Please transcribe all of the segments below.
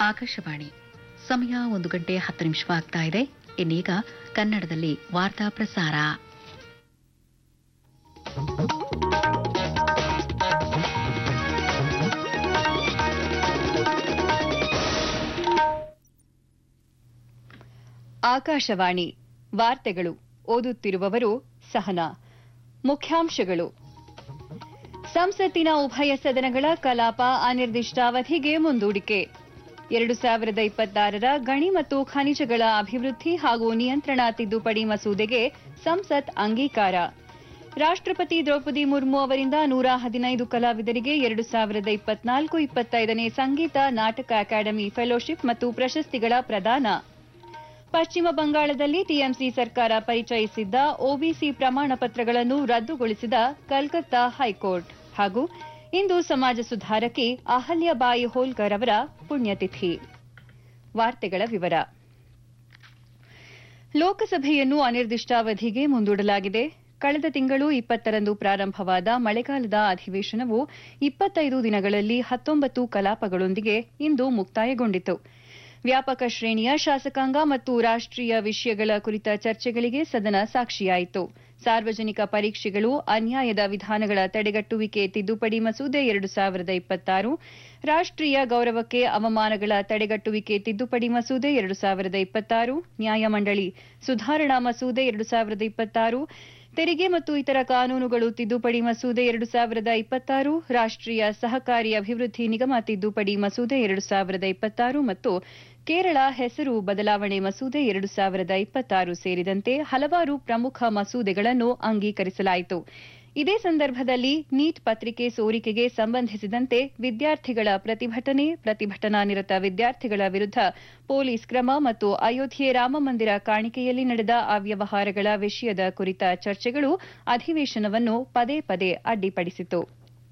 ಆಕಾಶವಾಣಿ ಸಮಯ ಒಂದು ಗಂಟೆ ಹತ್ತು ನಿಮಿಷವಾಗ್ತಾ ಇದೆ ಇನ್ನೀಗ ಕನ್ನಡದಲ್ಲಿ ವಾರ್ತಾ ಪ್ರಸಾರ ಆಕಾಶವಾಣಿ ವಾರ್ತೆಗಳು ಓದುತ್ತಿರುವವರು ಸಹನಾ ಮುಖ್ಯಾಂಶಗಳು ಸಂಸತ್ತಿನ ಉಭಯ ಸದನಗಳ ಕಲಾಪ ಅನಿರ್ದಿಷ್ಟಾವಧಿಗೆ ಮುಂದೂಡಿಕೆ ಎರಡು ಸಾವಿರದ ಇಪ್ಪತ್ತಾರರ ಗಣಿ ಮತ್ತು ಖನಿಜಗಳ ಅಭಿವೃದ್ಧಿ ಹಾಗೂ ನಿಯಂತ್ರಣ ತಿದ್ದುಪಡಿ ಮಸೂದೆಗೆ ಸಂಸತ್ ಅಂಗೀಕಾರ ರಾಷ್ಟ್ರಪತಿ ದ್ರೌಪದಿ ಮುರ್ಮು ಅವರಿಂದ ನೂರ ಹದಿನೈದು ಕಲಾವಿದರಿಗೆ ಎರಡು ಸಾವಿರದ ಇಪ್ಪತ್ನಾಲ್ಕು ಇಪ್ಪತ್ತೈದನೇ ಸಂಗೀತ ನಾಟಕ ಅಕಾಡೆಮಿ ಫೆಲೋಶಿಪ್ ಮತ್ತು ಪ್ರಶಸ್ತಿಗಳ ಪ್ರದಾನ ಪಶ್ಚಿಮ ಬಂಗಾಳದಲ್ಲಿ ಟಿಎಂಸಿ ಸರ್ಕಾರ ಪರಿಚಯಿಸಿದ್ದ ಒಬಿಸಿ ಪ್ರಮಾಣ ಪತ್ರಗಳನ್ನು ರದ್ದುಗೊಳಿಸಿದ ಕಲ್ಕತ್ತಾ ಹೈಕೋರ್ಟ್ ಹಾಗೂ ಇಂದು ಸಮಾಜ ಸುಧಾರಕಿ ಅಹಲ್ಯಬಾಯಿ ಹೋಲ್ಕರ್ ಅವರ ಪುಣ್ಯತಿಥಿ ವಾರ್ತೆಗಳ ವಿವರ ಲೋಕಸಭೆಯನ್ನು ಅನಿರ್ದಿಷ್ಟಾವಧಿಗೆ ಮುಂದೂಡಲಾಗಿದೆ ಕಳೆದ ತಿಂಗಳು ಇಪ್ಪತ್ತರಂದು ಪ್ರಾರಂಭವಾದ ಮಳೆಗಾಲದ ಅಧಿವೇಶನವು ಇಪ್ಪತ್ತೈದು ದಿನಗಳಲ್ಲಿ ಹತ್ತೊಂಬತ್ತು ಕಲಾಪಗಳೊಂದಿಗೆ ಇಂದು ಮುಕ್ತಾಯಗೊಂಡಿತು ವ್ಯಾಪಕ ಶ್ರೇಣಿಯ ಶಾಸಕಾಂಗ ಮತ್ತು ರಾಷ್ಟೀಯ ವಿಷಯಗಳ ಕುರಿತ ಚರ್ಚೆಗಳಿಗೆ ಸದನ ಸಾಕ್ಷಿಯಾಯಿತು ಸಾರ್ವಜನಿಕ ಪರೀಕ್ಷೆಗಳು ಅನ್ಯಾಯದ ವಿಧಾನಗಳ ತಡೆಗಟ್ಟುವಿಕೆ ತಿದ್ದುಪಡಿ ಮಸೂದೆ ಎರಡು ಸಾವಿರದ ಇಪ್ಪತ್ತಾರು ರಾಷ್ಟೀಯ ಗೌರವಕ್ಕೆ ಅವಮಾನಗಳ ತಡೆಗಟ್ಟುವಿಕೆ ತಿದ್ದುಪಡಿ ಮಸೂದೆ ಎರಡು ಸಾವಿರದ ಇಪ್ಪತ್ತಾರು ನ್ಯಾಯಮಂಡಳಿ ಸುಧಾರಣಾ ಮಸೂದೆ ಎರಡು ಸಾವಿರದ ಇಪ್ಪತ್ತಾರು ತೆರಿಗೆ ಮತ್ತು ಇತರ ಕಾನೂನುಗಳು ತಿದ್ದುಪಡಿ ಮಸೂದೆ ಎರಡು ಸಾವಿರದ ಇಪ್ಪತ್ತಾರು ರಾಷ್ಟೀಯ ಸಹಕಾರಿ ಅಭಿವೃದ್ಧಿ ನಿಗಮ ತಿದ್ದುಪಡಿ ಮಸೂದೆ ಎರಡು ಸಾವಿರದ ಇಪ್ಪತ್ತಾರು ಮತ್ತು ಕೇರಳ ಹೆಸರು ಬದಲಾವಣೆ ಮಸೂದೆ ಎರಡು ಸಾವಿರದ ಇಪ್ಪತ್ತಾರು ಸೇರಿದಂತೆ ಹಲವಾರು ಪ್ರಮುಖ ಮಸೂದೆಗಳನ್ನು ಅಂಗೀಕರಿಸಲಾಯಿತು ಇದೇ ಸಂದರ್ಭದಲ್ಲಿ ನೀಟ್ ಪತ್ರಿಕೆ ಸೋರಿಕೆಗೆ ಸಂಬಂಧಿಸಿದಂತೆ ವಿದ್ಯಾರ್ಥಿಗಳ ಪ್ರತಿಭಟನೆ ಪ್ರತಿಭಟನಾನಿರತ ವಿದ್ಯಾರ್ಥಿಗಳ ವಿರುದ್ಧ ಪೊಲೀಸ್ ಕ್ರಮ ಮತ್ತು ಅಯೋಧ್ಯೆ ರಾಮಮಂದಿರ ಕಾಣಿಕೆಯಲ್ಲಿ ನಡೆದ ಅವ್ಯವಹಾರಗಳ ವಿಷಯದ ಕುರಿತ ಚರ್ಚೆಗಳು ಅಧಿವೇಶನವನ್ನು ಪದೇ ಪದೇ ಅಡ್ಡಿಪಡಿಸಿತು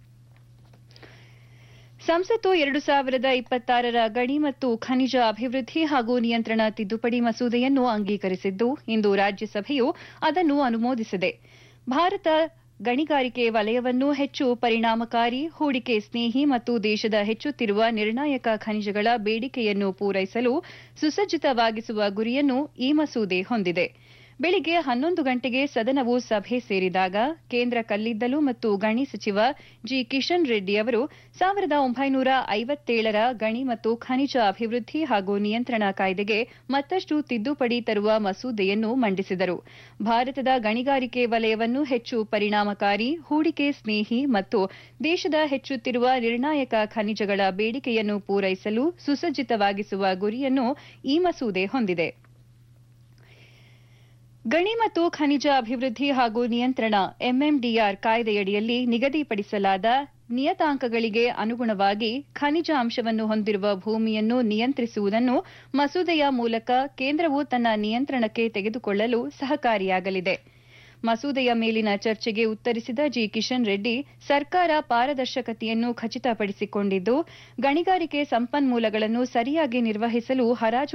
ಸಂಸತ್ತು ಎರಡು ಸಾವಿರದ ಇಪ್ಪತ್ತಾರರ ಗಣಿ ಮತ್ತು ಖನಿಜ ಅಭಿವೃದ್ಧಿ ಹಾಗೂ ನಿಯಂತ್ರಣ ತಿದ್ದುಪಡಿ ಮಸೂದೆಯನ್ನು ಅಂಗೀಕರಿಸಿದ್ದು ಇಂದು ರಾಜ್ಯಸಭೆಯು ಅದನ್ನು ಅನುಮೋದಿಸಿದೆ ಭಾರತ ಗಣಿಗಾರಿಕೆ ವಲಯವನ್ನು ಹೆಚ್ಚು ಪರಿಣಾಮಕಾರಿ ಹೂಡಿಕೆ ಸ್ನೇಹಿ ಮತ್ತು ದೇಶದ ಹೆಚ್ಚುತ್ತಿರುವ ನಿರ್ಣಾಯಕ ಖನಿಜಗಳ ಬೇಡಿಕೆಯನ್ನು ಪೂರೈಸಲು ಸುಸಜ್ಜಿತವಾಗಿಸುವ ಗುರಿಯನ್ನು ಈ ಮಸೂದೆ ಹೊಂದಿದೆ ಬೆಳಿಗ್ಗೆ ಹನ್ನೊಂದು ಗಂಟೆಗೆ ಸದನವು ಸಭೆ ಸೇರಿದಾಗ ಕೇಂದ್ರ ಕಲ್ಲಿದ್ದಲು ಮತ್ತು ಗಣಿ ಸಚಿವ ಜಿ ಕಿಶನ್ ರೆಡ್ಡಿ ಅವರು ಸಾವಿರದ ಒಂಬೈನೂರ ಐವತ್ತೇಳರ ಗಣಿ ಮತ್ತು ಖನಿಜ ಅಭಿವೃದ್ಧಿ ಹಾಗೂ ನಿಯಂತ್ರಣ ಕಾಯ್ದೆಗೆ ಮತ್ತಷ್ಟು ತಿದ್ದುಪಡಿ ತರುವ ಮಸೂದೆಯನ್ನು ಮಂಡಿಸಿದರು ಭಾರತದ ಗಣಿಗಾರಿಕೆ ವಲಯವನ್ನು ಹೆಚ್ಚು ಪರಿಣಾಮಕಾರಿ ಹೂಡಿಕೆ ಸ್ನೇಹಿ ಮತ್ತು ದೇಶದ ಹೆಚ್ಚುತ್ತಿರುವ ನಿರ್ಣಾಯಕ ಖನಿಜಗಳ ಬೇಡಿಕೆಯನ್ನು ಪೂರೈಸಲು ಸುಸಜ್ಜಿತವಾಗಿಸುವ ಗುರಿಯನ್ನು ಈ ಮಸೂದೆ ಹೊಂದಿದೆ ಗಣಿ ಮತ್ತು ಖನಿಜ ಅಭಿವೃದ್ಧಿ ಹಾಗೂ ನಿಯಂತ್ರಣ ಎಂಎಂಡಿಆರ್ ಕಾಯ್ದೆಯಡಿಯಲ್ಲಿ ನಿಗದಿಪಡಿಸಲಾದ ನಿಯತಾಂಕಗಳಿಗೆ ಅನುಗುಣವಾಗಿ ಖನಿಜ ಅಂಶವನ್ನು ಹೊಂದಿರುವ ಭೂಮಿಯನ್ನು ನಿಯಂತ್ರಿಸುವುದನ್ನು ಮಸೂದೆಯ ಮೂಲಕ ಕೇಂದ್ರವು ತನ್ನ ನಿಯಂತ್ರಣಕ್ಕೆ ತೆಗೆದುಕೊಳ್ಳಲು ಸಹಕಾರಿಯಾಗಲಿದೆ ಮಸೂದೆಯ ಮೇಲಿನ ಚರ್ಚೆಗೆ ಉತ್ತರಿಸಿದ ಜಿ ಕಿಶನ್ ರೆಡ್ಡಿ ಸರ್ಕಾರ ಪಾರದರ್ಶಕತೆಯನ್ನು ಖಚಿತಪಡಿಸಿಕೊಂಡಿದ್ದು ಗಣಿಗಾರಿಕೆ ಸಂಪನ್ಮೂಲಗಳನ್ನು ಸರಿಯಾಗಿ ನಿರ್ವಹಿಸಲು ಹರಾಜು